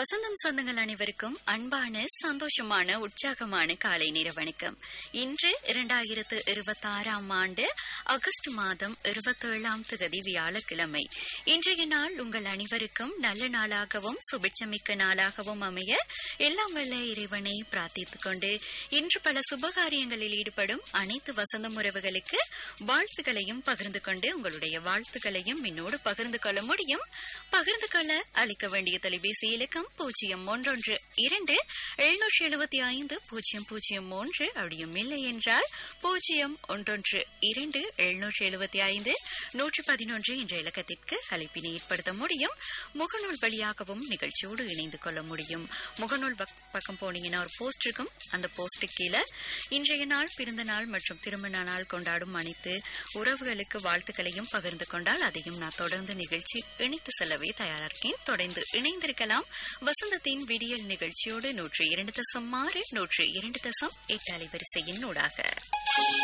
வசந்தம் சொந்தங்கள் அனைவருக்கும் அன்பான சந்தோஷமான உற்சாகமான காலை நேர வணக்கம் இன்று இரண்டாயிரத்து இருபத்தி ஆறாம் ஆண்டு ஆகஸ்ட் மாதம் இருபத்தேழாம் தேதி வியாழக்கிழமை இன்றைய நாள் உங்கள் அனைவருக்கும் நல்ல நாளாகவும் சுபிட்சமிக்க நாளாகவும் அமைய எல்லாம் வல்ல இறைவனை பிரார்த்தித்துக் கொண்டு இன்று பல சுபகாரியங்களில் ஈடுபடும் அனைத்து வசந்தம் உறவுகளுக்கு வாழ்த்துக்களையும் பகிர்ந்து கொண்டு உங்களுடைய வாழ்த்துக்களையும் என்னோடு பகிர்ந்து கொள்ள முடியும் பகிர்ந்து கொள்ள அளிக்க வேண்டிய தொலைபேசி இலக்கம் பூஜ்ஜியம் ஒன்றொன்று இரண்டு எழுநூற்றி எழுபத்தி ஐந்து பூஜ்ஜியம் பூஜ்ஜியம் மூன்று அப்படியும் இல்லை என்றால் பூஜ்ஜியம் ஒன்றொன்று இரண்டு எழுநூற்றி எழுபத்தி ஐந்து நூற்றி பதினொன்று என்ற இலக்கத்திற்கு அழைப்பினை ஏற்படுத்த முடியும் முகநூல் வழியாகவும் நிகழ்ச்சியோடு இணைந்து கொள்ள முடியும் முகநூல் பக்- பக்கம் போனீங்கன்னா ஒரு போஸ்ட் இருக்கும் அந்த போஸ்ட் கீழே இன்றைய நாள் பிறந்த நாள் மற்றும் திருமண நாள் கொண்டாடும் அனைத்து உறவுகளுக்கு வாழ்த்துக்களையும் பகிர்ந்து கொண்டால் அதையும் நான் தொடர்ந்து நிகழ்ச்சி இணைத்து செல்லவே தயாரா இருக்கேன் தொடர்ந்து இணைந்திருக்கலாம் வசந்தத்தின் விடியல் நிகழ்ச்சியோடு நூற்றி இரண்டு தசம் ஆறு நூற்றி இரண்டு தசம் எட்டு அலைவரிசையின் ஊடாக